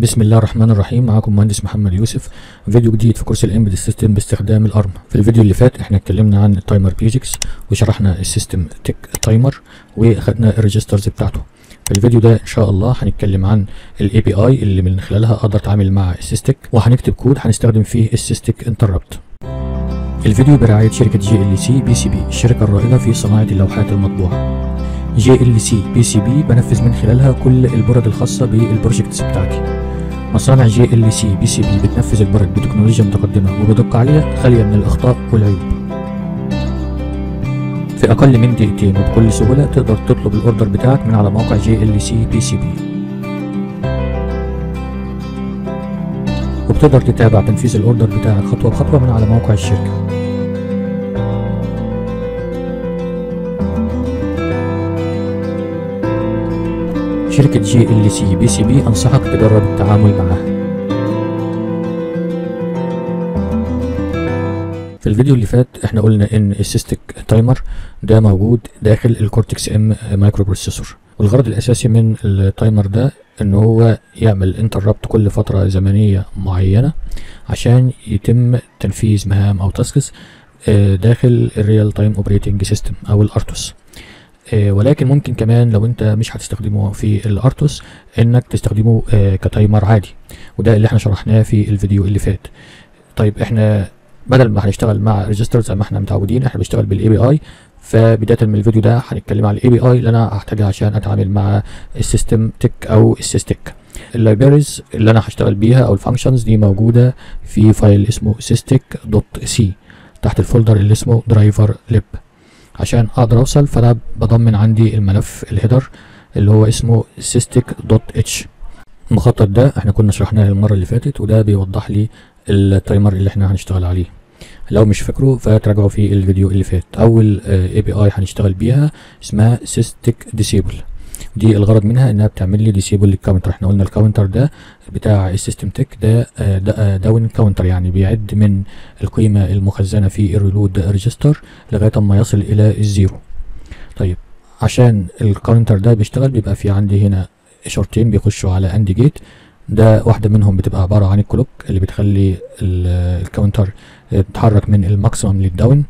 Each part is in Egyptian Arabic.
بسم الله الرحمن الرحيم معاكم مهندس محمد يوسف فيديو جديد في كورس الامبيد سيستم باستخدام الارم في الفيديو اللي فات احنا اتكلمنا عن التايمر بيزكس وشرحنا السيستم تك تايمر واخدنا الريجسترز بتاعته في الفيديو ده ان شاء الله هنتكلم عن الاي بي اي اللي من خلالها اقدر اتعامل مع السيستك وهنكتب كود هنستخدم فيه السيستك انتربت الفيديو برعاية شركة جي ال سي بي سي بي الشركة الرائدة في صناعة اللوحات المطبوعة جي ال سي بي سي بي بنفذ من خلالها كل البرد الخاصة بالبروجكتس بتاعتي مصانع جي ال سي بي سي بي بتنفذ البرد بتكنولوجيا متقدمة وبدقة عالية خالية من الأخطاء والعيوب في أقل من دقيقتين وبكل سهولة تقدر تطلب الأوردر بتاعك من على موقع جي ال سي بي سي بي وبتقدر تتابع تنفيذ الأوردر بتاعك خطوة بخطوة من على موقع الشركة شركة جي ال سي بي سي بي أنصحك تجرب التعامل معها في الفيديو اللي فات احنا قلنا ان السيستك تايمر ده موجود داخل الكورتكس ام مايكرو بروسيسور والغرض الاساسي من التايمر ده ان هو يعمل انتربت كل فترة زمنية معينة عشان يتم تنفيذ مهام او تاسكس داخل الريال تايم اوبريتنج سيستم او الارتوس ولكن ممكن كمان لو انت مش هتستخدمه في الارتوس انك تستخدمه كتايمر عادي وده اللي احنا شرحناه في الفيديو اللي فات طيب احنا بدل ما هنشتغل مع ريجستر زي ما احنا متعودين احنا بنشتغل بالاي بي اي فبدايه من الفيديو ده هنتكلم على الاي بي اي اللي انا هحتاجها عشان اتعامل مع السيستم تك او السيستك اللايبريز اللي انا هشتغل بيها او الفانكشنز دي موجوده في فايل اسمه systec دوت سي تحت الفولدر اللي اسمه درايفر ليب عشان اقدر اوصل فانا بضمن عندي الملف الهيدر اللي هو اسمه systec.h المخطط ده احنا كنا شرحناه المره اللي فاتت وده بيوضح لي التايمر اللي احنا هنشتغل عليه لو مش فاكره فتراجعوا في الفيديو اللي فات اول اي بي اي هنشتغل بيها اسمها systec disable دي الغرض منها انها بتعمل لي ديسيبل للكاونتر احنا قلنا الكاونتر ده بتاع السيستم تك ده, ده داون كاونتر يعني بيعد من القيمه المخزنه في الريلود ريجستر لغايه اما يصل الى الزيرو طيب عشان الكاونتر ده بيشتغل بيبقى في عندي هنا اشارتين بيخشوا على اند جيت ده واحده منهم بتبقى عباره عن الكلوك اللي بتخلي الكاونتر يتحرك من الماكسيمم للداون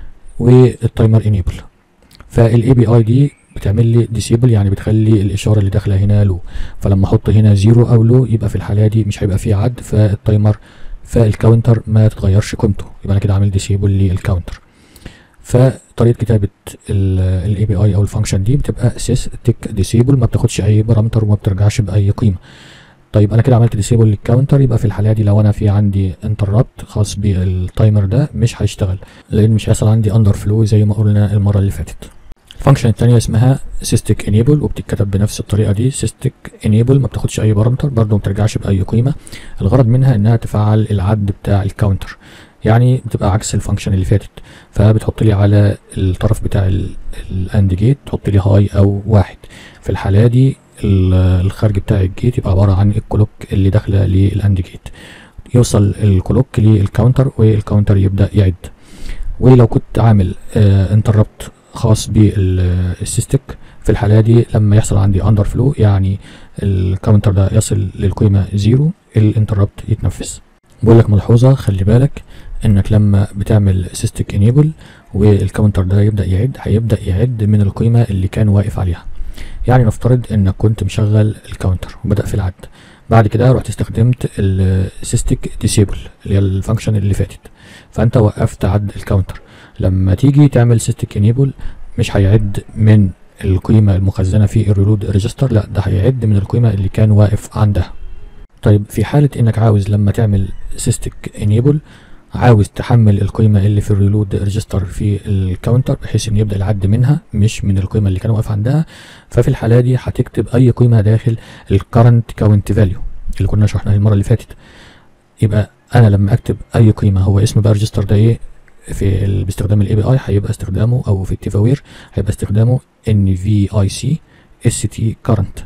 والتايمر انيبل فالاي بي اي دي بتعمل لي ديسيبل يعني بتخلي الاشاره اللي داخله هنا لو فلما احط هنا زيرو او لو يبقى في الحاله دي مش هيبقى فيه عد فالتايمر فالكاونتر ما تتغيرش قيمته يبقى انا كده عامل ديسيبل للكاونتر فطريقه كتابه الاي بي اي او الفانكشن دي بتبقى سيس تك ديسيبل ما بتاخدش اي بارامتر وما بترجعش باي قيمه طيب انا كده عملت ديسيبل للكاونتر يبقى في الحاله دي لو انا في عندي انتربت خاص بالتايمر ده مش هيشتغل لان مش هيحصل عندي اندر فلو زي ما قلنا المره اللي فاتت الفانكشن الثانيه اسمها systec enable وبتتكتب بنفس الطريقه دي systec enable ما بتاخدش اي بارامتر برضه ما بترجعش باي قيمه الغرض منها انها تفعل العد بتاع الكاونتر يعني بتبقى عكس الفانكشن اللي فاتت فبتحط لي على الطرف بتاع الاند جيت تحط لي هاي او واحد في الحاله دي الخارج بتاع الجيت يبقى عباره عن الكلوك اللي داخله للاند جيت يوصل الكلوك للكاونتر والكاونتر يبدا يعد ولو كنت عامل آه انتربت خاص بالسيستك في الحالة دي لما يحصل عندي اندر فلو يعني الكاونتر ده يصل للقيمة زيرو الانتربت يتنفذ بقول لك ملحوظة خلي بالك انك لما بتعمل سيستك انيبل والكاونتر ده يبدأ يعد هيبدأ يعد من القيمة اللي كان واقف عليها يعني نفترض انك كنت مشغل الكاونتر وبدأ في العد بعد كده رحت استخدمت السيستك ديسيبل اللي هي الفانكشن اللي فاتت فانت وقفت عد الكاونتر لما تيجي تعمل سيستك انيبل مش هيعد من القيمة المخزنة في الريلود ريجستر لا ده هيعد من القيمة اللي كان واقف عندها طيب في حالة انك عاوز لما تعمل سيستك انيبل عاوز تحمل القيمة اللي في الريلود ريجستر في الكاونتر بحيث ان يبدأ العد منها مش من القيمة اللي كان واقف عندها ففي الحالة دي هتكتب اي قيمة داخل الكرنت كاونت فاليو اللي كنا شرحناها المرة اللي فاتت يبقى انا لما اكتب اي قيمة هو اسم بقى الريجستر ده ايه في باستخدام الاي بي اي هيبقى استخدامه او في التيفاوير هيبقى استخدامه ان في اي سي اس تي كارنت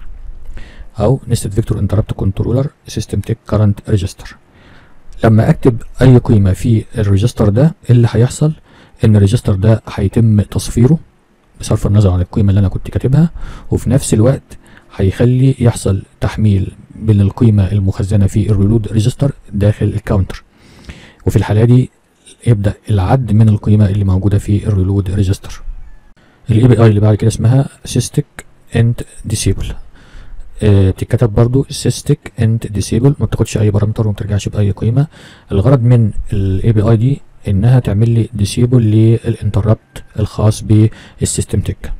او نستد فيكتور انتربت كنترولر سيستم تك كارنت ريجستر لما اكتب اي قيمه في الريجستر ده اللي هيحصل ان الريجستر ده هيتم تصفيره بصرف النظر عن القيمه اللي انا كنت كاتبها وفي نفس الوقت هيخلي يحصل تحميل بين القيمه المخزنه في الريلود ريجستر داخل الكاونتر وفي الحاله دي يبدا العد من القيمه اللي موجوده في الريلود ريجستر الاي بي اي اللي بعد كده اسمها سيستك اند ديسيبل بتتكتب برضو سيستك اند ديسيبل ما بتاخدش اي بارامتر وما بترجعش باي قيمه الغرض من الاي بي اي دي انها تعمل لي ديسيبل للانتربت الخاص بالسيستم تك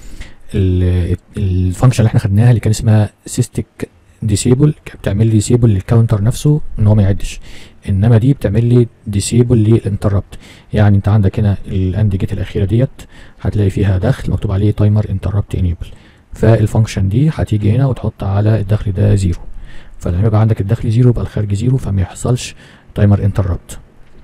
الفانكشن اللي احنا خدناها اللي كان اسمها سيستك ديسيبل كانت بتعمل لي ديسيبل للكاونتر نفسه ان هو ما يعدش انما دي بتعمل لي ديسيبل للانتربت يعني انت عندك هنا الاند جيت الاخيره ديت هتلاقي فيها دخل مكتوب عليه تايمر انتربت انيبل فالفانكشن دي هتيجي هنا وتحط على الدخل ده زيرو فلما يبقى عندك الدخل زيرو يبقى الخارج زيرو فما يحصلش تايمر انتربت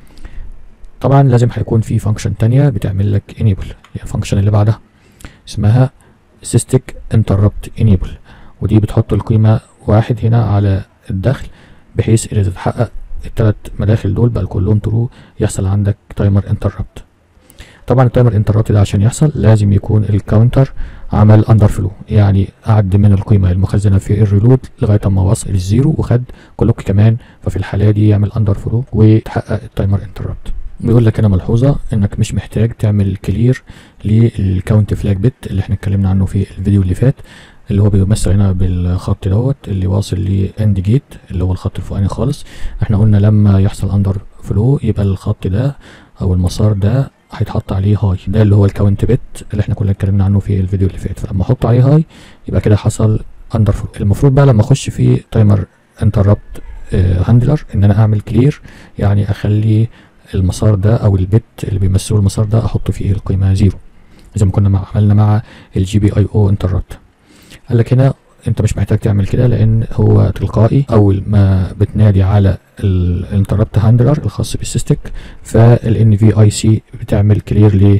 طبعا لازم هيكون في فانكشن تانية بتعمل لك انيبل هي الفانكشن اللي بعدها اسمها سيستك انتربت انيبل ودي بتحط القيمة واحد هنا على الدخل بحيث إذا تتحقق التلات مداخل دول بقى كلهم ترو يحصل عندك تايمر انتربت طبعا التايمر انتربت ده عشان يحصل لازم يكون الكاونتر عمل اندر فلو يعني قعد من القيمه المخزنه في الريلود لغايه اما وصل الزيرو وخد كلوك كمان ففي الحاله دي يعمل اندر فلو ويتحقق التايمر انتربت بيقول لك هنا ملحوظه انك مش محتاج تعمل كلير للكاونت فلاج بت اللي احنا اتكلمنا عنه في الفيديو اللي فات اللي هو بيمثل هنا بالخط دوت اللي واصل لاند جيت اللي هو الخط الفوقاني خالص احنا قلنا لما يحصل اندر فلو يبقى الخط ده او المسار ده هيتحط عليه هاي ده اللي هو الكاونت بت اللي احنا كنا اتكلمنا عنه في الفيديو اللي فات فلما احط عليه هاي يبقى كده حصل اندر فلو المفروض بقى لما اخش في تايمر انتربت هاندلر ان انا اعمل كلير يعني اخلي المسار ده او البت اللي بيمثله المسار ده احط فيه القيمه زيرو زي ما كنا مع عملنا مع الجي بي اي او انتربت قال لك هنا انت مش محتاج تعمل كده لان هو تلقائي اول ما بتنادي على الانتربت هاندلر الخاص بالسيستك فالان في اي سي بتعمل كلير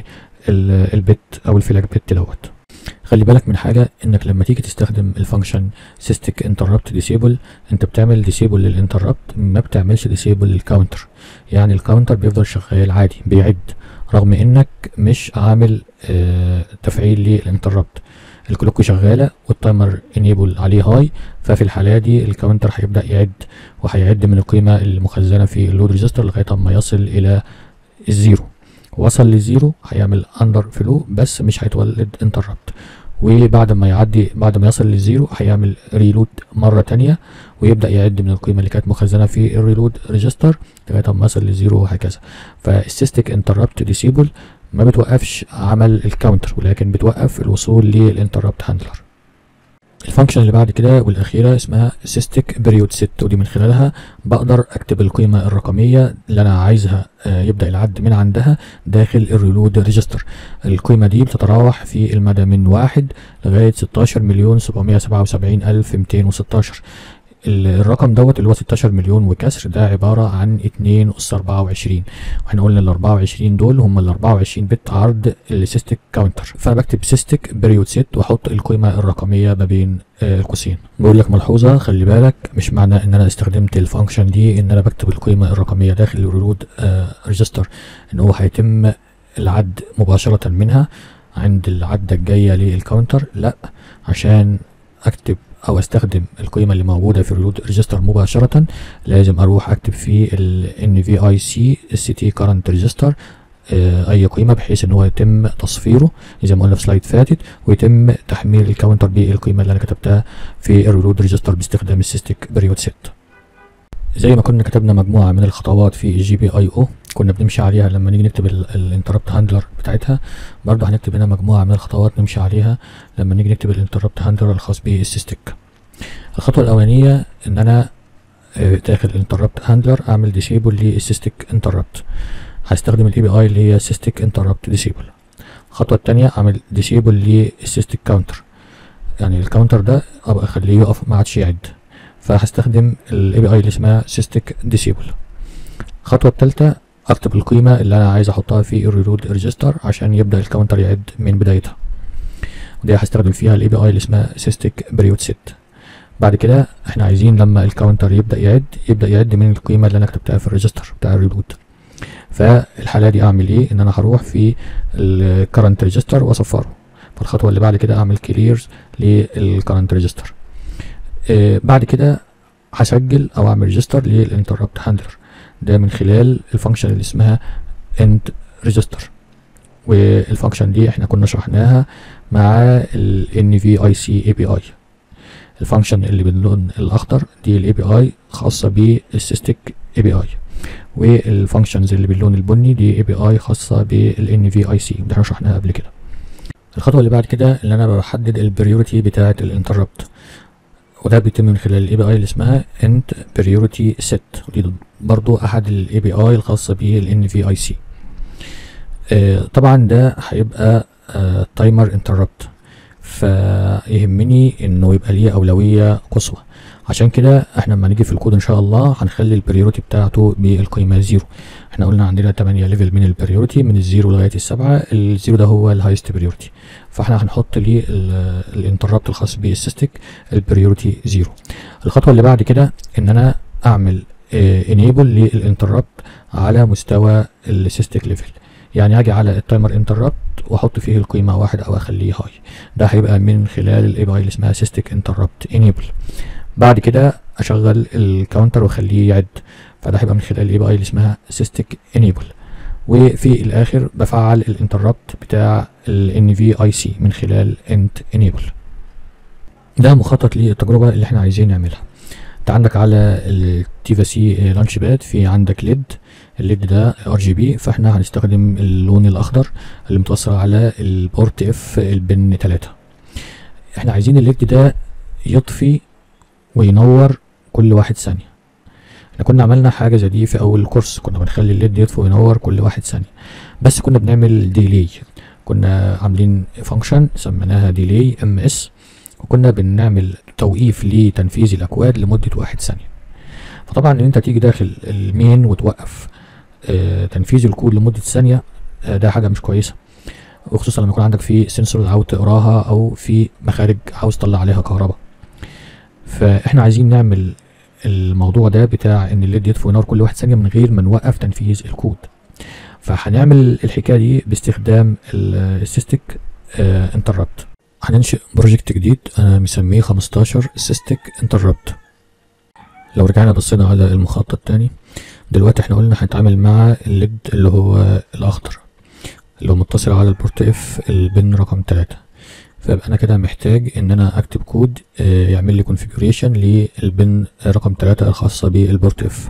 للبت او الفلاج بت دوت خلي بالك من حاجه انك لما تيجي تستخدم الفانكشن سيستك انتربت ديسيبل انت بتعمل ديسيبل للانتربت ما بتعملش ديسيبل للكاونتر يعني الكاونتر بيفضل شغال عادي بيعد رغم انك مش عامل اه تفعيل للانتربت الكلوك شغاله والتايمر انيبل عليه هاي ففي الحاله دي الكاونتر هيبدا يعد وهيعد من القيمه المخزنه في اللود ريجستر لغايه اما يصل الى الزيرو وصل للزيرو هيعمل اندر فلو بس مش هيتولد انتربت وبعد ما يعدي بعد ما يصل للزيرو هيعمل ريلود مره تانية ويبدا يعد من القيمه اللي كانت مخزنه في الريلود ريجستر لغايه ما يصل للزيرو وهكذا فالسيستك انتربت ديسيبل ما بتوقفش عمل الكاونتر ولكن بتوقف الوصول للانتربت هاندلر الفانكشن اللي بعد كده والاخيره اسمها سيستك بيريود ست ودي من خلالها بقدر اكتب القيمه الرقميه اللي انا عايزها يبدا العد من عندها داخل الريلود ريجستر القيمه دي بتتراوح في المدى من واحد لغايه 16 مليون 777 الف 216 الرقم دوت اللي هو 16 مليون وكسر ده عبارة عن 2 أس 24 واحنا قلنا ال 24 دول هم ال 24 بت عرض السيستك كاونتر فأنا بكتب سيستك بريود ست وأحط القيمة الرقمية ما بين آه القوسين بقول لك ملحوظة خلي بالك مش معنى إن أنا استخدمت الفانكشن دي إن أنا بكتب القيمة الرقمية داخل الريلود آه ريجستر إن هو هيتم العد مباشرة منها عند العدة الجاية للكاونتر لا عشان أكتب او استخدم القيمه اللي موجوده في الريلود ريجستر مباشره لازم اروح اكتب في ال في اي سي اس تي كارنت ريجستر اي قيمه بحيث ان هو يتم تصفيره زي ما قلنا في سلايد فاتت ويتم تحميل الكاونتر بالقيمه اللي انا كتبتها في الريلود ريجستر باستخدام السيستك بريود ست زي ما كنا كتبنا مجموعه من الخطوات في الجي بي اي او كنا بنمشي عليها لما نيجي نكتب الانتربت هاندلر بتاعتها برضه هنكتب هنا مجموعه من الخطوات نمشي عليها لما نيجي نكتب الانتربت هاندلر الخاص بالسيستك الخطوه الاولانيه ان انا داخل الانتربت هاندلر اعمل ديسيبل للسيستك انتربت هستخدم الاي بي اي اللي هي سيستك انتربت ديسيبل الخطوه الثانيه اعمل ديسيبل للسيستك كاونتر يعني الكاونتر ده ابقى اخليه يقف ما عادش يعد فهستخدم الاي بي اي اللي اسمها سيستك ديسيبل الخطوه الثالثه اكتب القيمه اللي انا عايز احطها في الريلود ريجستر عشان يبدا الكاونتر يعد من بدايتها ودي هستخدم فيها الاي بي اي اللي اسمها سيستك بريود ست بعد كده احنا عايزين لما الكاونتر يبدا يعد يبدا يعد من القيمه اللي انا كتبتها في الريجستر بتاع الريلود فالحاله دي اعمل ايه ان انا هروح في الكرنت ريجستر واصفره فالخطوه اللي بعد كده اعمل كليرز للكرنت ريجستر آه بعد كده هسجل او اعمل ريجستر للانتربت هاندلر ده من خلال الفانكشن اللي اسمها end register والفانكشن دي احنا كنا شرحناها مع ال NVIC API الفانكشن اللي باللون الاخضر دي الاي بي اي خاصه بالسيستيك اي بي اي والفانكشنز اللي باللون البني دي اي بي اي خاصه بالان في اي سي ده احنا شرحناها قبل كده الخطوه اللي بعد كده اللي انا بحدد البريوريتي بتاعه الانتربت وده بيتم من خلال الاي بي اي اللي اسمها end priority set ودي برضو احد الاي بي اي الخاصه بالان في اي سي طبعا ده هيبقى تايمر انتربت فيهمني انه يبقى ليه اولويه قصوى عشان كده احنا لما نيجي في الكود ان شاء الله هنخلي البريوريتي بتاعته بالقيمه زيرو احنا قلنا عندنا 8 ليفل من البريوريتي من الزيرو لغايه السبعه الزيرو ده هو الهايست بريوريتي فاحنا هنحط ليه الانتربت الخاص بالسيستيك البريوريتي زيرو الخطوه اللي بعد كده ان انا اعمل انيبل للانتربت على مستوى السيستيك ليفل يعني اجي على التايمر انتربت واحط فيه القيمه واحد او اخليه هاي ده هيبقى من خلال الاي بي اي اللي اسمها سيستيك انتربت انيبل بعد كده اشغل الكاونتر واخليه يعد فده هيبقى من خلال الاي بي اي اللي اسمها سيستيك انيبل وفي الاخر بفعل الانتربت بتاع ال في اي سي من خلال انت انيبل ده مخطط للتجربه اللي احنا عايزين نعملها انت عندك على التيفا سي لانش باد في عندك ليد الليد ده ار جي بي فاحنا هنستخدم اللون الاخضر اللي متوصل على البورت اف البن 3 احنا عايزين الليد ده يطفي وينور كل واحد ثانيه احنا كنا عملنا حاجه زي دي في اول الكورس كنا بنخلي الليد يطفي وينور كل واحد ثانيه بس كنا بنعمل ديلي كنا عاملين فانكشن سميناها ديلي ام اس وكنا بنعمل توقيف لتنفيذ الاكواد لمده واحد ثانيه فطبعا ان انت تيجي داخل المين وتوقف اه تنفيذ الكود لمده ثانيه اه ده حاجه مش كويسه وخصوصا لما يكون عندك في سنسور عاوز تقراها او في مخارج عاوز تطلع عليها كهرباء فاحنا عايزين نعمل الموضوع ده بتاع ان الليد يطفي وينور كل واحد ثانيه من غير ما نوقف تنفيذ الكود فهنعمل الحكايه دي باستخدام السيستيك اه انتربت هننشئ بروجكت جديد انا مسميه 15 سيستيك انتربت لو رجعنا بصينا على المخطط تاني دلوقتي احنا قلنا هنتعامل مع الليد اللي هو الاخضر اللي هو متصل على البورت اف البن رقم 3 فيبقى انا كده محتاج ان انا اكتب كود اه يعمل لي كونفيجريشن للبن رقم 3 الخاصه بالبورت اف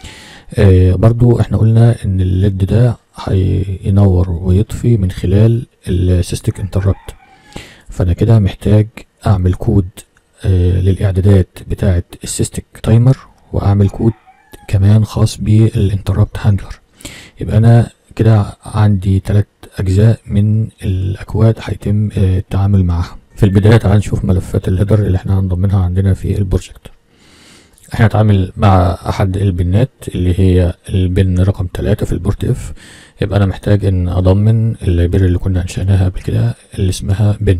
اه برضو احنا قلنا ان الليد ده هينور ويطفي من خلال السيستيك انتربت فانا كده محتاج اعمل كود آه للاعدادات بتاعه السيستيك تايمر واعمل كود كمان خاص بالانتربت هاندلر يبقى انا كده عندي ثلاث اجزاء من الاكواد هيتم آه التعامل معاها في البدايه تعال نشوف ملفات الهيدر اللي احنا هنضمنها عندنا في البروجكت احنا هنتعامل مع احد البنات اللي هي البن رقم 3 في البورت اف يبقى انا محتاج ان اضمن اللايبراري اللي كنا انشأناها قبل كده اللي اسمها بن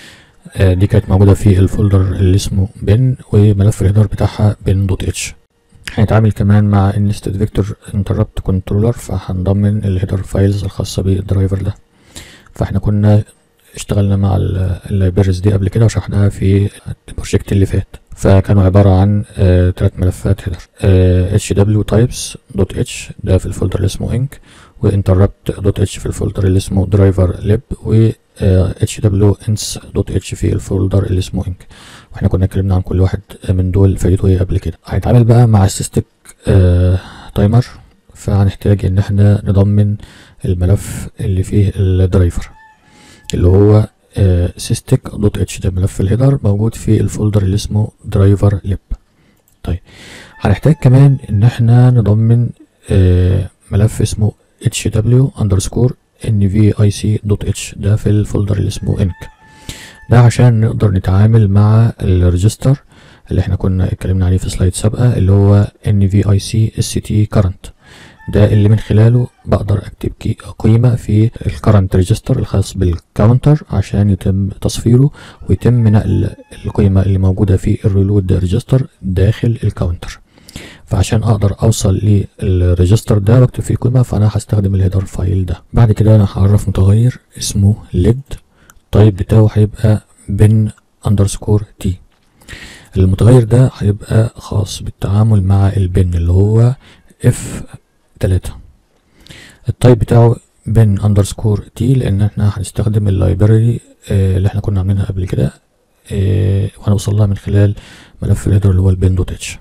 آه دي كانت موجودة في الفولدر اللي اسمه بن وملف الهيدر بتاعها بن دوت اتش هنتعامل كمان مع النستد فيكتور انتربت كنترولر فهنضمن الهيدر فايلز الخاصة بالدرايفر ده فاحنا كنا اشتغلنا مع اللايبرز دي قبل كده وشرحناها في البروجكت اللي فات فكانوا عبارة عن آه ثلاث ملفات هيدر آه hw_types.h ده في الفولدر اللي اسمه انك وانتربت.h في الفولدر اللي اسمه درايفر ليب و hwins.h في الفولدر اللي اسمه انك واحنا كنا اتكلمنا عن كل واحد من دول فايدته ايه قبل كده هنتعامل بقى مع السيستيك آه تايمر فهنحتاج ان احنا نضمن الملف اللي فيه الدرايفر اللي هو سيستيك دوت اتش ده ملف الهيدر موجود في الفولدر اللي اسمه درايفر ليب طيب هنحتاج كمان ان احنا نضمن آه ملف اسمه hw underscore nvic.h ده في الفولدر اللي اسمه انك ده عشان نقدر نتعامل مع الريجستر اللي احنا كنا اتكلمنا عليه في سلايد سابقه اللي هو nvic st current ده اللي من خلاله بقدر اكتب قيمة في الكرنت ريجستر الخاص بالكاونتر عشان يتم تصفيره ويتم نقل القيمة اللي موجودة في الريلود ريجستر داخل الكاونتر فعشان اقدر اوصل للريجستر ده واكتب فيه قيمة فانا هستخدم الهيدر فايل ده بعد كده انا هعرف متغير اسمه ليد التايب بتاعه هيبقى بن اندرسكور تي المتغير ده هيبقى خاص بالتعامل مع البن اللي هو اف 3 التايب بتاعه بن اندرسكور تي لان احنا هنستخدم اللايبراري اه اللي احنا كنا عاملينها قبل كده اه وهنوصل لها من خلال ملف الهيدر اللي هو البن دوت اتش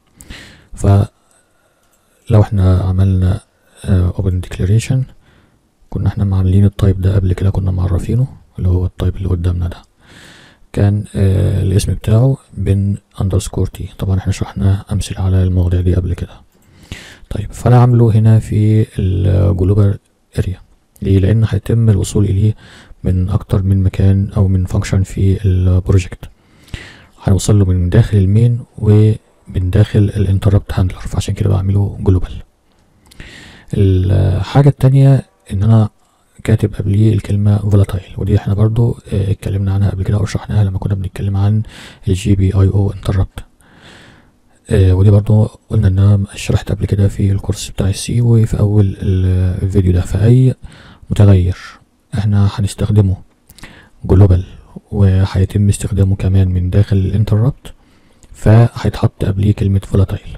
فلو احنا عملنا اوبن ديكلاريشن كنا احنا عاملين التايب ده قبل كده كنا معرفينه اللي هو التايب اللي قدامنا ده كان اه الاسم بتاعه بن اندرسكور تي طبعا احنا شرحنا امثله على المواضيع دي قبل كده طيب فانا عامله هنا في الجلوبال اريا ليه لان هيتم الوصول اليه من اكتر من مكان او من فانكشن في البروجكت هنوصل له من داخل المين ومن داخل الانتربت هاندلر فعشان كده بعمله جلوبال الحاجة التانية ان انا كاتب قبليه الكلمة volatile ودي احنا برضو اه اتكلمنا عنها قبل كده او شرحناها لما كنا بنتكلم عن الجي بي اي او انتربت اه ودي برضو قلنا ان انا شرحت قبل كده في الكورس بتاع السي وفي اول الفيديو ده فاي متغير احنا هنستخدمه جلوبال وهيتم استخدامه كمان من داخل الانتربت فهيتحط قبليه كلمة volatile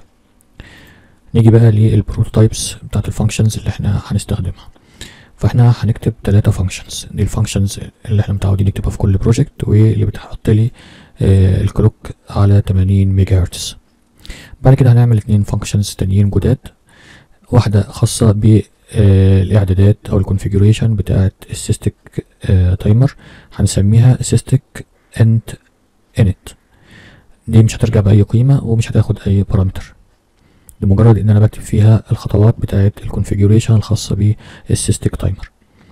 نيجي بقى للبروتوتايبس بتاعت الفانكشنز اللي احنا هنستخدمها فاحنا هنكتب ثلاثة فانكشنز دي الفانكشنز اللي احنا متعودين نكتبها في كل بروجكت واللي بتحط لي اه الكلوك على 80 ميجا هرتز بعد كده هنعمل اتنين فانكشنز تانيين جداد واحدة خاصة بالاعدادات او الكونفيجريشن بتاعت السيستيك اه تايمر هنسميها سيستيك انت انت دي مش هترجع بأي قيمة ومش هتاخد أي بارامتر لمجرد ان انا بكتب فيها الخطوات بتاعه الكونفيجريشن الخاصه بالسيستيك تايمر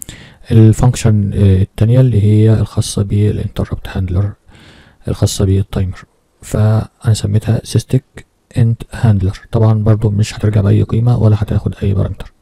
الفانكشن التانية اللي هي الخاصة بالانتربت هاندلر الخاصة بالتايمر فانا سميتها سيستيك انت هاندلر طبعا برضو مش هترجع بأي قيمة ولا هتاخد اي بارامتر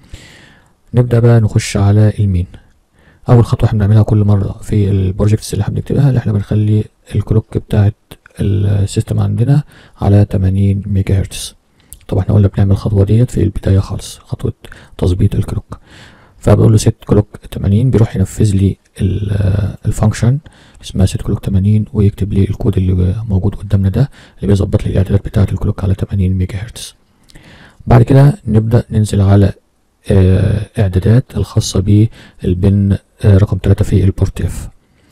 نبدأ بقى نخش على المين اول خطوة احنا بنعملها كل مرة في البروجكتس اللي احنا بنكتبها اللي احنا بنخلي الكلوك بتاعت السيستم عندنا على 80 ميجا هرتز طبعا احنا قلنا بنعمل الخطوه ديت في البدايه خالص خطوه تظبيط الكلوك فبقول له سيت كلوك 80 بيروح ينفذ لي الفانكشن اسمها سيت كلوك 80 ويكتب لي الكود اللي موجود قدامنا ده اللي بيظبط لي الاعدادات بتاعه الكلوك على 80 ميجا هرتز بعد كده نبدا ننزل على اعدادات الخاصه بالبن رقم 3 في البورت اف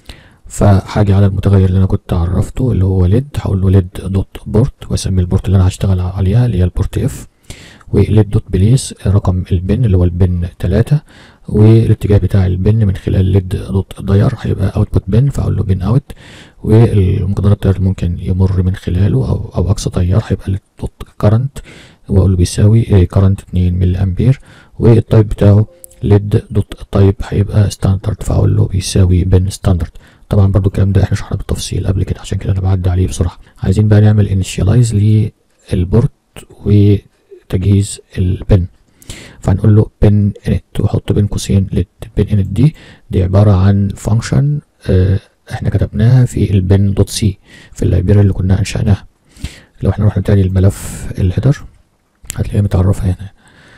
فهاجي على المتغير اللي انا كنت عرفته اللي هو ليد هقول له ليد دوت بورت واسمي البورت اللي انا هشتغل عليها اللي هي البورت اف وليد دوت بليس رقم البن اللي هو البن 3 والاتجاه بتاع البن من خلال ليد دوت داير هيبقى اوتبوت بن فاقول له بن اوت والمقدار التيار اللي ممكن يمر من خلاله او او اقصى تيار هيبقى ليد دوت كرنت واقول له بيساوي كرنت 2 ملي امبير والتايب بتاعه ليد دوت تايب هيبقى ستاندرد فاقول له بيساوي بن ستاندرد طبعا برضو الكلام ده احنا شرحنا بالتفصيل قبل كده عشان كده انا بعدي عليه بسرعه عايزين بقى نعمل انيشيالايز للبورت وتجهيز البن فهنقول له بن انت واحط بين قوسين للبن انت دي دي عباره عن فانكشن اه احنا كتبناها في البن دوت سي في اللايبراري اللي كنا انشاناها لو احنا رحنا تاني الملف الهيدر هتلاقيها متعرفه هنا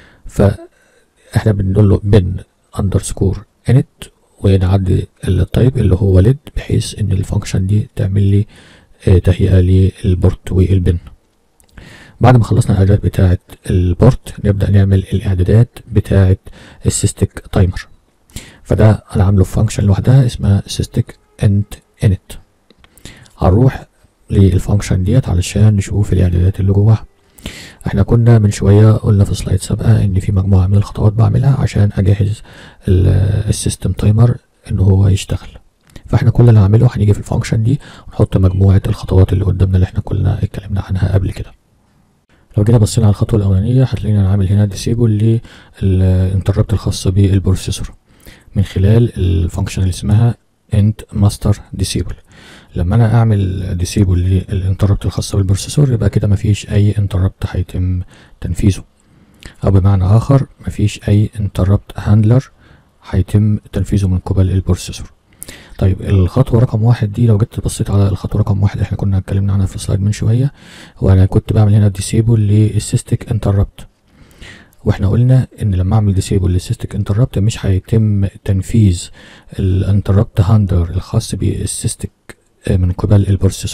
فاحنا بنقول له بن اندرسكور انت ونعدي التايب اللي هو ليد بحيث ان الفانكشن دي تعمل لي اه تهيئه للبورت والبن بعد ما خلصنا الاعدادات بتاعه البورت نبدا نعمل الاعدادات بتاعه السيستيك تايمر فده انا عامله في فانكشن لوحدها اسمها سيستيك انت انت هنروح للفانكشن ديت علشان نشوف الاعدادات اللي جواها احنا كنا من شويه قلنا في سلايد سابقه ان في مجموعه من الخطوات بعملها عشان اجهز السيستم تايمر ان هو يشتغل فاحنا كل اللي هنعمله هنيجي في الفانكشن دي ونحط مجموعه الخطوات اللي قدامنا اللي احنا كلنا اتكلمنا عنها قبل كده لو جينا بصينا على الخطوه الاولانيه هتلاقينا عامل هنا ديسيبل للانتربت الخاصه بالبروسيسور من خلال الفانكشن اللي اسمها انت ماستر ديسيبل لما انا اعمل ديسيبل للانتربت الخاصه بالبروسيسور يبقى كده مفيش اي انتربت هيتم تنفيذه او بمعنى اخر مفيش اي انتربت هاندلر هيتم تنفيذه من قبل البروسيسور طيب الخطوه رقم واحد دي لو جيت بصيت على الخطوه رقم واحد احنا كنا اتكلمنا عنها في السلايد من شويه وانا كنت بعمل هنا ديسيبل للسيستيك انتربت واحنا قلنا ان لما اعمل ديسيبل للسيستيك انتربت مش هيتم تنفيذ الانتربت هاندلر الخاص بالسيستيك من قبل البروسيسور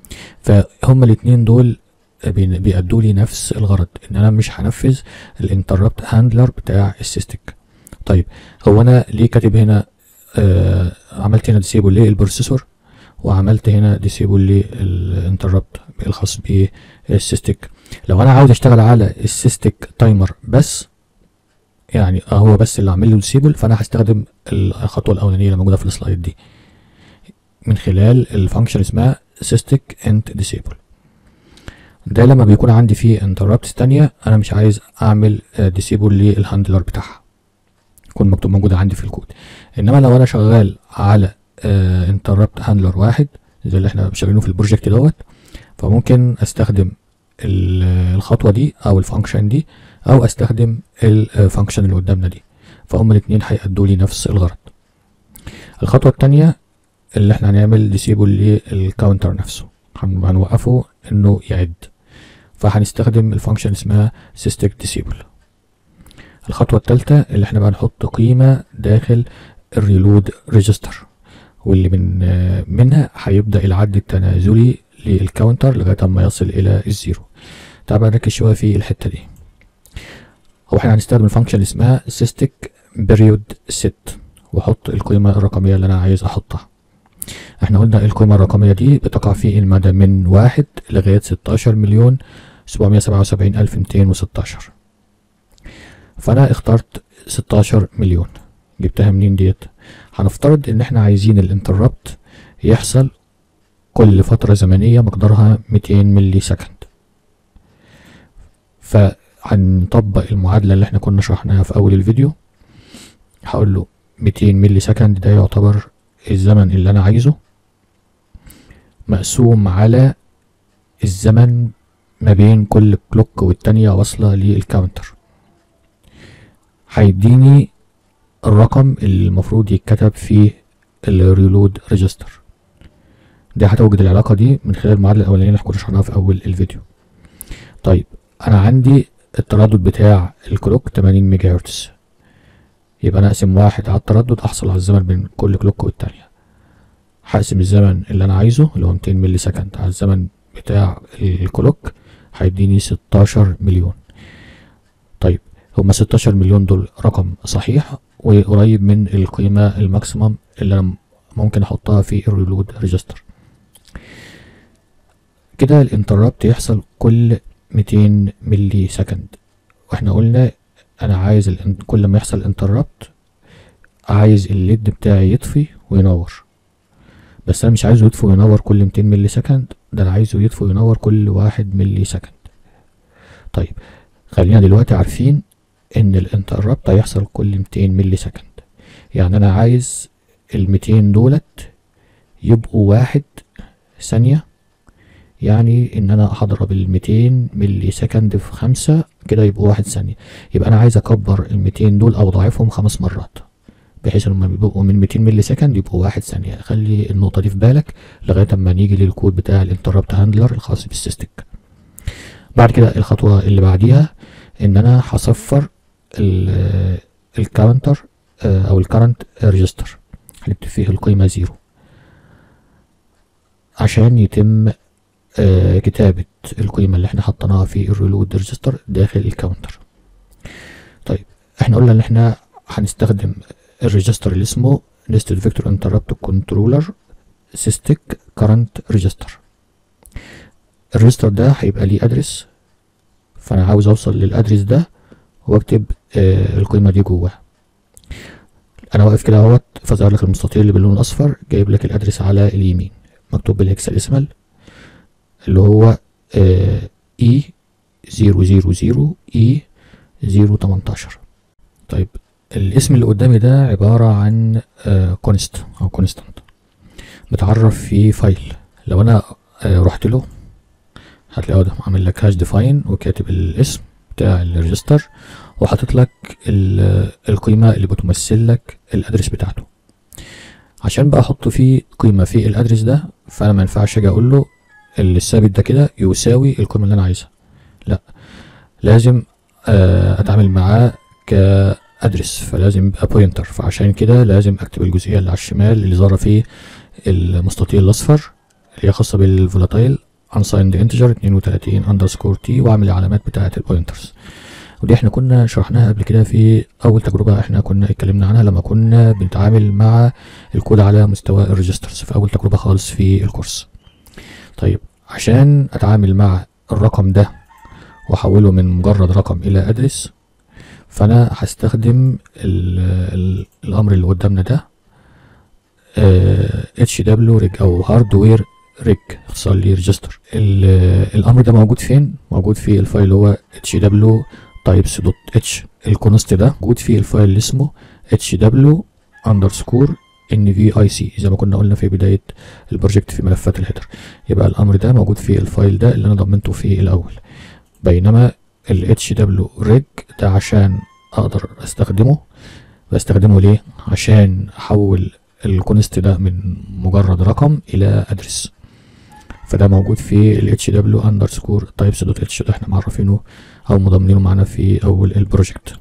فهم الاتنين دول بي- بيأدوا لي نفس الغرض ان انا مش هنفذ الانتربت هاندلر بتاع السيستك طيب هو انا ليه كاتب هنا آه عملت هنا ديسيبل للبروسيسور وعملت هنا ديسيبل للانتربت الخاص بالسيستك لو انا عاوز اشتغل على السيستك تايمر بس يعني هو بس اللي عامل له ديسيبل فانا هستخدم الخطوه الاولانيه اللي موجوده في السلايد دي من خلال الفانكشن اسمها سيستك انت ديسيبل ده لما بيكون عندي فيه انتربتس تانية انا مش عايز اعمل ديسيبل للهاندلر بتاعها يكون مكتوب موجود عندي في الكود انما لو انا شغال على انتربت هاندلر واحد زي اللي احنا شغالينه في البروجكت دوت فممكن استخدم ال- الخطوه دي او الفانكشن دي او استخدم الفانكشن اللي قدامنا دي فهم الاتنين هيأدوا لي نفس الغرض الخطوه التانية اللي احنا هنعمل ديسيبل للكاونتر نفسه هن- هنوقفه انه يعد فهنستخدم الفانكشن اسمها system disable الخطوة الثالثة اللي احنا بقى نحط قيمة داخل الريلود ريجستر واللي من آه، منها هيبدأ العد التنازلي للكاونتر لغاية ما يصل إلى الزيرو تعال بقى نركز شوية في الحتة دي هو احنا هنستخدم الفانكشن اسمها system period set واحط القيمة الرقمية اللي انا عايز احطها احنا قلنا القيمة الرقمية دي بتقع في المدى من واحد لغاية ستاشر مليون سبعمية سبعة وسبعين ألف ميتين وستاشر فأنا اخترت ستاشر مليون جبتها منين ديت هنفترض إن احنا عايزين الانتربت يحصل كل فترة زمنية مقدارها ميتين ملي سكند فهنطبق المعادلة اللي احنا كنا شرحناها في أول الفيديو هقول له 200 ملي سكند ده يعتبر الزمن اللي انا عايزه مقسوم على الزمن ما بين كل كلوك والتانية واصلة للكاونتر هيديني الرقم اللي المفروض يتكتب في الريلود ريجستر ده هتوجد العلاقة دي من خلال المعادلة الأولانية اللي احنا كنا شرحناها في أول الفيديو طيب أنا عندي التردد بتاع الكلوك 80 ميجا هرتز يبقى انا اقسم واحد على التردد احصل على الزمن بين كل كلوك والتانية هقسم الزمن اللي انا عايزه اللي هو 200 ملي سكند على الزمن بتاع الكلوك هيديني 16 مليون طيب هما 16 مليون دول رقم صحيح وقريب من القيمة الماكسيمم اللي انا ممكن احطها في الريلود ريجستر كده الانتربت يحصل كل 200 ملي سكند واحنا قلنا انا عايز الان- كل ما يحصل انتربت عايز الليد بتاعي يطفي وينور بس انا مش عايزه يطفي وينور كل 200 ملي سكند ده انا عايزه يطفي وينور كل واحد ملي سكند طيب خلينا دلوقتي عارفين ان الانتربت هيحصل كل 200 ملي سكند يعني انا عايز ال 200 دولت يبقوا واحد ثانية يعني ان انا هضرب ال 200 ملي سكند في خمسة كده يبقوا واحد ثانية يبقى انا عايز اكبر ال 200 دول او اضاعفهم خمس مرات بحيث ان هم بيبقوا من 200 ملي سكند يبقوا واحد ثانية خلي النقطة دي في بالك لغاية اما نيجي للكود بتاع الانتربت هاندلر الخاص بالسيستك بعد كده الخطوة اللي بعديها ان انا هصفر الكاونتر او الكرنت ريجستر هنكتب فيه القيمة زيرو عشان يتم آه، كتابة القيمة اللي احنا حطيناها في الريلود ريجستر داخل الكاونتر طيب احنا قلنا ان احنا هنستخدم الريجستر اللي اسمه nested vector interrupt controller system current register الريجستر ده هيبقى ليه ادرس فانا عاوز اوصل للادرس ده واكتب آه القيمة دي جواه انا واقف كده اهوت فظهر لك المستطيل اللي باللون الاصفر جايب لك الادرس على اليمين مكتوب بالهكساديسمال اللي هو اي زيرو زيرو زيرو اي زيرو تمنتاشر طيب الاسم اللي قدامي ده عبارة عن كونست او كونستانت متعرف في فايل لو انا آه، رحت له هتلاقيه ده عامل لك هاش ديفاين وكاتب الاسم بتاع الريجستر وحاطط لك ال- القيمة اللي بتمثل لك الادرس بتاعته عشان بقى احط فيه قيمة في الادرس ده فانا ما ينفعش اجي اقول له الثابت ده كده يساوي القيمة اللي انا عايزها لا لازم آه، اتعامل معاه كادرس فلازم يبقى بوينتر فعشان كده لازم اكتب الجزئية اللي على الشمال اللي ظاهرة فيه المستطيل الاصفر اللي هي خاصه بالفولاتايل unsigned integer 32 underscore t واعمل العلامات بتاعه البوينترز ودي احنا كنا شرحناها قبل كده في اول تجربه احنا كنا اتكلمنا عنها لما كنا بنتعامل مع الكود على مستوى الريجسترز في اول تجربه خالص في الكورس طيب عشان اتعامل مع الرقم ده واحوله من مجرد رقم الى ادرس فانا هستخدم ال ال الامر اللي قدامنا ده اتش دبليو ريج او هاردوير ريج اختصار لي ريجستر الامر ده موجود فين موجود في الفايل اللي هو اتش دبليو تايبس دوت اتش الكونست ده موجود في الفايل اللي اسمه اتش دبليو اندرسكور ان في اي سي زي ما كنا قلنا في بدايه البروجكت في ملفات الهيدر يبقى الامر ده موجود في الفايل ده اللي انا ضمنته فيه الاول بينما ال HW ده عشان اقدر استخدمه بستخدمه ليه عشان احول الكونست ده من مجرد رقم الى ادرس فده موجود في ال HW underscore types dot h ده احنا معرفينه او مضمنينه معانا في اول البروجكت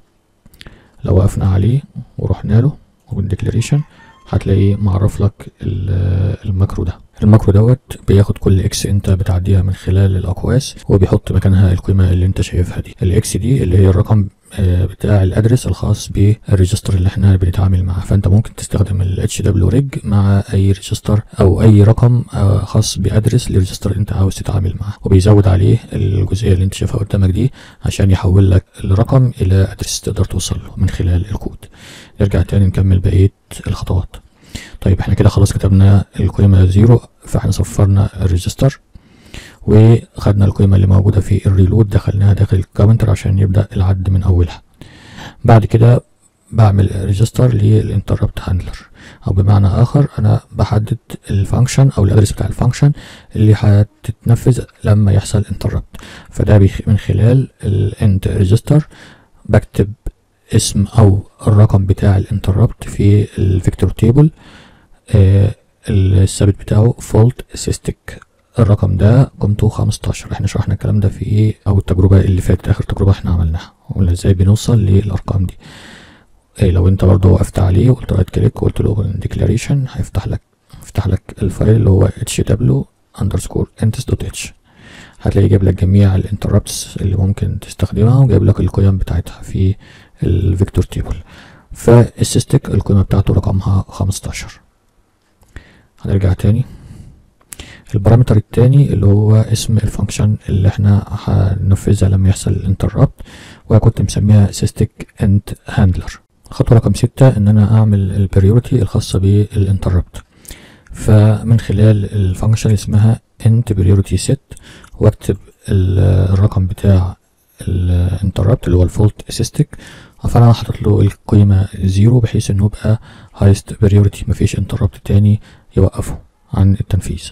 لو وقفنا عليه ورحنا له والديكلاريشن هتلاقيه معرف لك الماكرو ده الماكرو دوت بياخد كل اكس انت بتعديها من خلال الاقواس وبيحط مكانها القيمه اللي انت شايفها دي الاكس دي اللي هي الرقم بتاع الادرس الخاص بالريجستر اللي احنا بنتعامل معاه فانت ممكن تستخدم ال HW مع اي ريجستر او اي رقم خاص بادرس للريجستر اللي انت عاوز تتعامل معاه وبيزود عليه الجزئيه اللي انت شايفها قدامك دي عشان يحول لك الرقم الى ادرس تقدر توصل له من خلال الكود نرجع تاني نكمل بقيه الخطوات طيب احنا كده خلاص كتبنا القيمة زيرو فاحنا صفرنا الريجستر وخدنا القيمة اللي موجودة في الريلود دخلناها داخل الكاونتر عشان يبدأ العد من أولها بعد كده بعمل ريجستر للانتربت هاندلر أو بمعنى آخر أنا بحدد الفانكشن أو الأدرس بتاع الفانكشن اللي هتتنفذ لما يحصل انتربت فده من خلال الانت ريجستر بكتب اسم او الرقم بتاع الانتربت في الفيكتور تيبل آه الثابت بتاعه فولت سيستيك الرقم ده قيمته 15 احنا شرحنا الكلام ده في ايه او التجربه اللي فاتت اخر تجربه احنا عملناها قلنا ازاي بنوصل للارقام دي إيه لو انت برضه وقفت عليه وقلت رايت كليك وقلت له ديكلاريشن هيفتح لك يفتح لك الفايل اللي هو hw underscore ents.h هتلاقي جايب لك جميع الانتربتس اللي ممكن تستخدمها وجايب لك القيم بتاعتها في الفيكتور تيبل فالسيستيك القيمة بتاعته رقمها 15 هنرجع تاني البارامتر التاني اللي هو اسم الفانكشن اللي احنا هننفذها لما يحصل الانتربت وكنت مسميها سيستيك انت هاندلر خطوة رقم ستة ان انا اعمل البريورتي الخاصة بالانتربت فمن خلال الفانكشن اسمها انت بريورتي سيت واكتب الرقم بتاع الانتربت اللي هو الفولت اسيستيك فانا حاطط له القيمه زيرو بحيث انه يبقى هايست بريورتي مفيش انتربت تاني يوقفه عن التنفيذ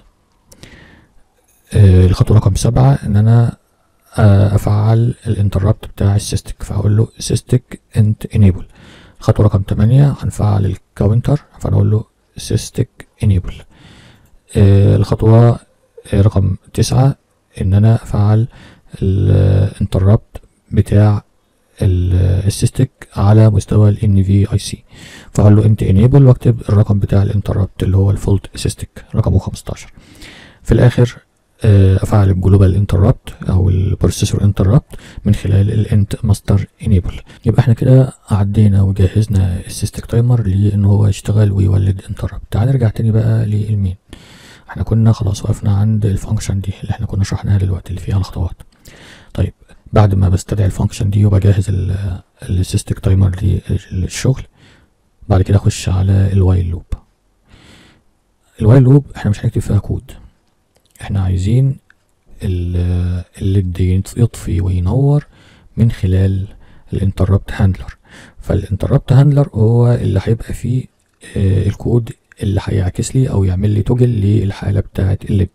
آه الخطوه رقم سبعة ان انا آه افعل الانتربت بتاع السيستيك فاقول له سيستيك انت انيبل خطوه رقم تمانية هنفعل الكاونتر فنقول له سيستيك انيبل آه الخطوه رقم تسعة ان انا افعل الانتربت بتاع السيستيك على مستوى ال NVIC فاقول له انت enable واكتب الرقم بتاع الانتربت اللي هو الفولت سيستيك رقمه 15 في الاخر افعل الجلوبال انتربت او البروسيسور انتربت من خلال الانت ماستر انيبل يبقى احنا كده عدينا وجهزنا السيستيك تايمر لان هو يشتغل ويولد انتربت تعال نرجع تاني بقى للمين احنا كنا خلاص وقفنا عند الفانكشن دي اللي احنا كنا شرحناها دلوقتي اللي فيها الخطوات طيب بعد ما بستدعي الفانكشن دي وبجهز السيستيك تايمر للشغل بعد كده اخش على الوايل لوب الوايل لوب احنا مش هنكتب فيها كود احنا عايزين اللي يطفي وينور من خلال الانتربت هاندلر فالانتربت هاندلر هو اللي هيبقى فيه اه الكود اللي هيعكس لي او يعمل لي توجل للحاله بتاعه الليد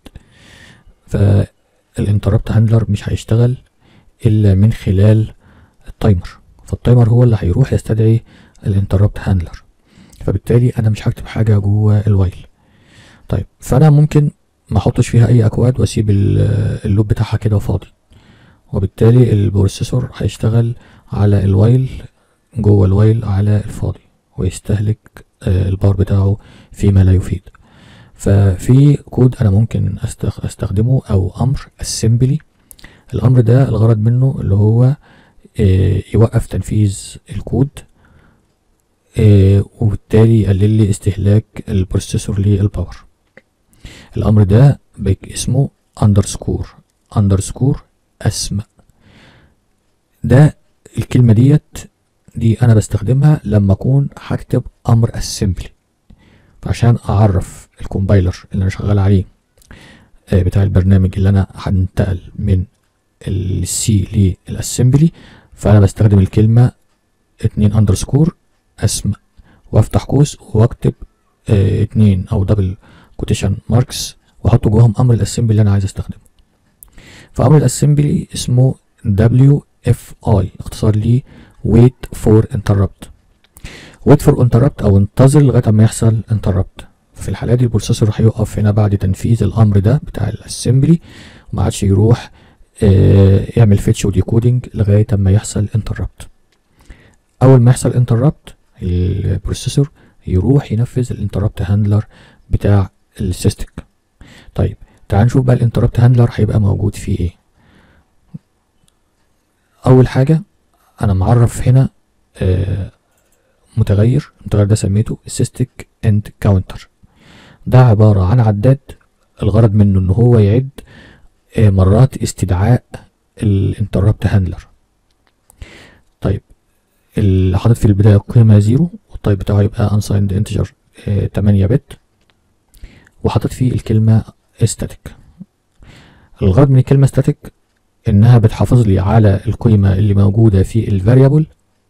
فالانتربت هاندلر مش هيشتغل الا من خلال التايمر فالتايمر هو اللي هيروح يستدعي الانتربت هاندلر فبالتالي انا مش هكتب حاجه جوه الوايل طيب فانا ممكن ما احطش فيها اي اكواد واسيب اللوب بتاعها كده فاضي وبالتالي البروسيسور هيشتغل على الوايل جوه الوايل على الفاضي ويستهلك البار بتاعه فيما لا يفيد ففي كود انا ممكن أستخ- استخدمه او امر assembly الامر ده الغرض منه اللي هو آه، يوقف تنفيذ الكود آه، وبالتالي يقلل لي استهلاك البروسيسور للباور الامر ده بيك اسمه underscore underscore اسم ده الكلمة ديت دي انا بستخدمها لما اكون هكتب امر assembly فعشان اعرف الكومبايلر اللي انا شغال عليه آه، بتاع البرنامج اللي انا هنتقل من السي للاسمبلي فانا بستخدم الكلمة اتنين اندرسكور اسم وافتح قوس واكتب اه اتنين او دبل كوتيشن ماركس واحط جواهم امر الاسمبلي اللي انا عايز استخدمه فامر الاسمبلي اسمه WFI اختصار ليه wait for interrupt wait for interrupt او انتظر لغايه ما يحصل interrupt في الحالة دي البروسيسور هيقف هنا بعد تنفيذ الامر ده بتاع الاسمبلي وما عادش يروح آه، يعمل فيتش وديكودنج لغايه ما يحصل انتربت اول ما يحصل انتربت البروسيسور يروح ينفذ الانتربت هاندلر بتاع السيستك طيب تعال نشوف بقى الانتربت هاندلر هيبقى موجود فيه ايه اول حاجه انا معرف هنا آه، متغير المتغير ده سميته سيستك اند كاونتر ده عباره عن عداد الغرض منه ان هو يعد آه، مرات استدعاء الانتربت هاندلر طيب اللي حاطط في البداية قيمة زيرو والطيب بتاعه يبقى unsigned integer آه، 8 بت وحاطط فيه الكلمة static الغرض من الكلمة static انها بتحافظ لي على القيمة اللي موجودة في الفاريبل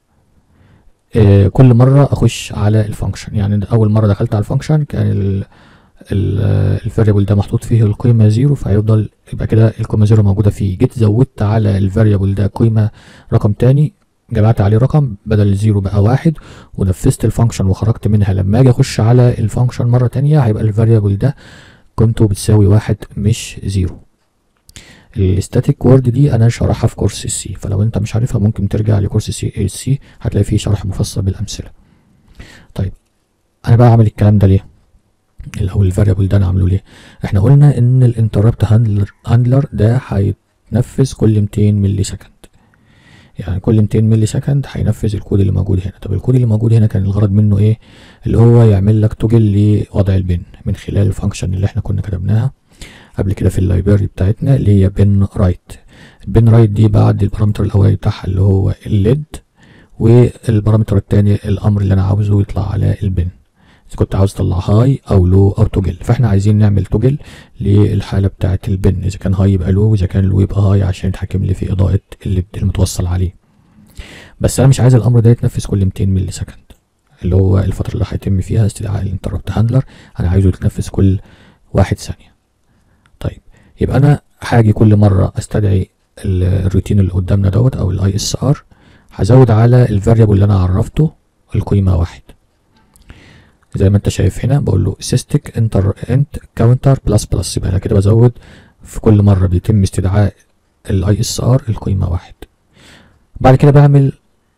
آه، كل مرة اخش على الفانكشن يعني اول مرة دخلت على الفانكشن كان ال الفاريبل ده محطوط فيه القيمة زيرو فهيفضل يبقى كده القيمة زيرو موجودة فيه جيت زودت على الفاريبل ده قيمة رقم تاني جمعت عليه رقم بدل الزيرو بقى واحد ونفذت الفانكشن وخرجت منها لما اجي اخش على الفانكشن مرة تانية هيبقى الفاريبل ده قيمته بتساوي واحد مش زيرو الستاتيك وورد دي انا شرحها في كورس السي فلو انت مش عارفها ممكن ترجع لكورس سي السي هتلاقي فيه شرح مفصل بالامثله طيب انا بقى اعمل الكلام ده ليه او الفاريبل ده انا عامله ليه احنا قلنا ان الانتربت هاندلر هاندلر ده هيتنفذ كل 200 ملي سكند يعني كل 200 ملي سكند هينفذ الكود اللي موجود هنا طب الكود اللي موجود هنا كان الغرض منه ايه اللي هو يعمل لك توجل لوضع البن من خلال الفانكشن اللي احنا كنا كتبناها قبل كده في اللايبراري بتاعتنا اللي هي بن رايت البن رايت دي بعد البارامتر الاولاني بتاعها اللي هو الليد والبارامتر التاني الامر اللي انا عاوزه يطلع على البن اذا كنت عاوز تطلع هاي او لو او توجل فاحنا عايزين نعمل توجل للحاله بتاعه البن اذا كان هاي يبقى لو واذا كان لو يبقى هاي عشان يتحكم لي في اضاءه اللي المتوصل عليه بس انا مش عايز الامر ده يتنفذ كل 200 ملي سكند اللي هو الفتره اللي هيتم فيها استدعاء الانتربت هاندلر انا عايزه يتنفذ كل واحد ثانيه طيب يبقى انا هاجي كل مره استدعي الروتين اللي قدامنا دوت او الاي اس ار هزود على الفاريبل اللي انا عرفته القيمه واحد زي ما انت شايف هنا بقول له سيستك انتر انت كاونتر بلس بلس يبقى انا كده بزود في كل مره بيتم استدعاء الاي اس ار القيمه واحد بعد كده بعمل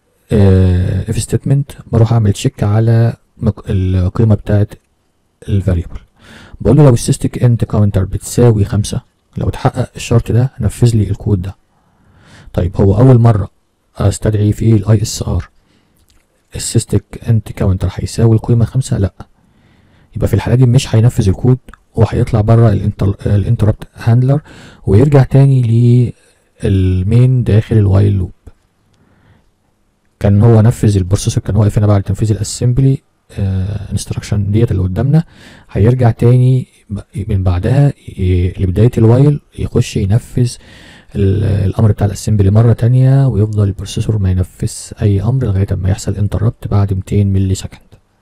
اف ستيتمنت بروح اعمل تشيك على مق- القيمه بتاعت الفاريبل بقول له لو السيستك انت كاونتر بتساوي خمسة لو اتحقق الشرط ده نفذ لي الكود ده طيب هو اول مره استدعي فيه الاي اس ار السيستك انت كاونتر هيساوي القيمه خمسة لا يبقى في الحاله دي مش هينفذ الكود وهيطلع بره الانتربت هاندلر ويرجع تاني للمين داخل الوايل لوب كان هو نفذ البروسيسور كان واقف هنا بعد تنفيذ الاسمبلي انستراكشن ديت اللي قدامنا هيرجع تاني ب- من بعدها ي- لبدايه الوايل يخش ينفذ ال- الامر بتاع الاسمبلي مره تانية ويفضل البروسيسور ما ينفذ اي امر لغايه ما يحصل انتربت بعد 200 ملي سكند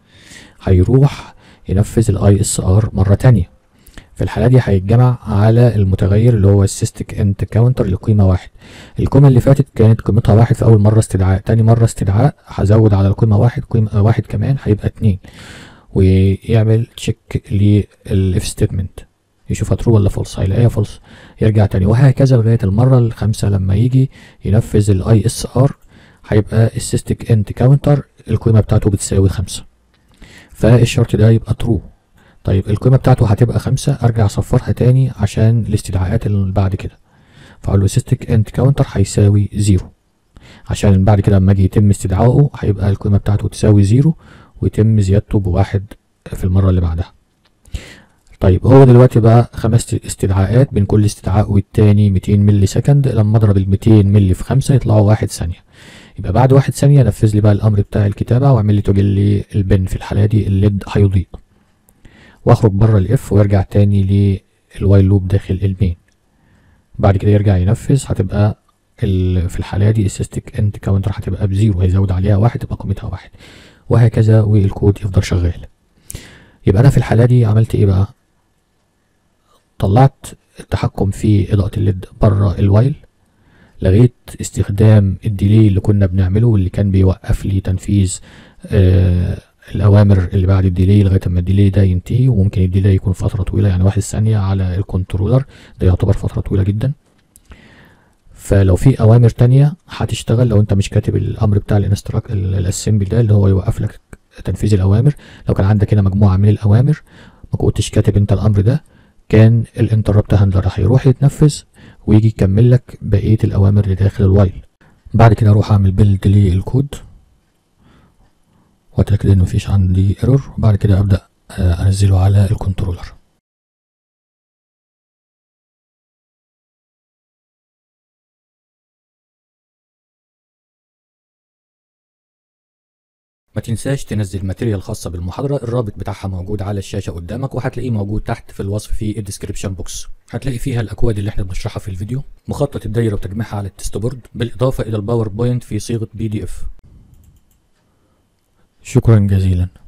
هيروح ينفذ الاي اس ار مره تانية في الحاله دي هيتجمع على المتغير اللي هو السيستك انت كاونتر لقيمه واحد القيمه اللي فاتت كانت قيمتها واحد في اول مره استدعاء تاني مره استدعاء هزود على القيمه واحد قيمه واحد كمان هيبقى اتنين ويعمل تشيك للاف ستيتمنت يشوفها ترو ولا فولس هيلاقيها فولس يرجع تاني وهكذا لغايه المره الخامسه لما يجي ينفذ الاي اس ار هيبقى السيستك انت كاونتر القيمه بتاعته بتساوي خمسة فالشرط ده يبقى ترو طيب القيمة بتاعته هتبقى خمسة ارجع اصفرها تاني عشان الاستدعاءات اللي بعد كده فاقول له سيستك انت كاونتر هيساوي زيرو عشان بعد كده لما اجي يتم استدعائه هيبقى القيمة بتاعته تساوي زيرو ويتم زيادته بواحد في المرة اللي بعدها طيب هو دلوقتي بقى خمس استدعاءات بين كل استدعاء والتاني 200 ملي سكند لما اضرب ال 200 ملي في خمسة يطلعوا واحد ثانية يبقى بعد واحد ثانية نفذ لي بقى الأمر بتاع الكتابة واعمل لي توجل لي البن في الحالة دي الليد هيضيء واخرج بره الاف ويرجع تاني للوايل لوب داخل المين بعد كده يرجع ينفذ هتبقى في الحالة دي السيستيك انت كاونتر هتبقى بزيرو هيزود عليها واحد تبقى قيمتها واحد وهكذا والكود يفضل شغال يبقى انا في الحالة دي عملت ايه بقى طلعت التحكم في اضاءة الليد بره الوايل لغيت استخدام الديلي اللي كنا بنعمله واللي كان بيوقف لي تنفيذ آه الاوامر اللي بعد الديلي لغايه اما الديلي ده ينتهي وممكن الديلي يكون فتره طويله يعني واحد ثانيه على الكنترولر ده يعتبر فتره طويله جدا فلو في اوامر تانية هتشتغل لو انت مش كاتب الامر بتاع الانستراك الاسمبل ده اللي هو يوقف لك تنفيذ الاوامر لو كان عندك هنا مجموعه من الاوامر ما كنتش كاتب انت الامر ده كان الانتربت هاندلر هيروح يتنفذ ويجي يكمل لك بقيه الاوامر اللي داخل الوايل بعد كده اروح اعمل بيلد للكود واتاكد ان مفيش عندي ايرور وبعد كده ابدا انزله على الكنترولر ما تنساش تنزل ماتيريال خاصة بالمحاضرة الرابط بتاعها موجود على الشاشة قدامك وهتلاقيه موجود تحت في الوصف في الديسكريبشن بوكس هتلاقي فيها الأكواد اللي احنا بنشرحها في الفيديو مخطط الدايرة وتجميعها على التست بورد بالإضافة إلى الباوربوينت في صيغة بي دي اف شكرا جزيلا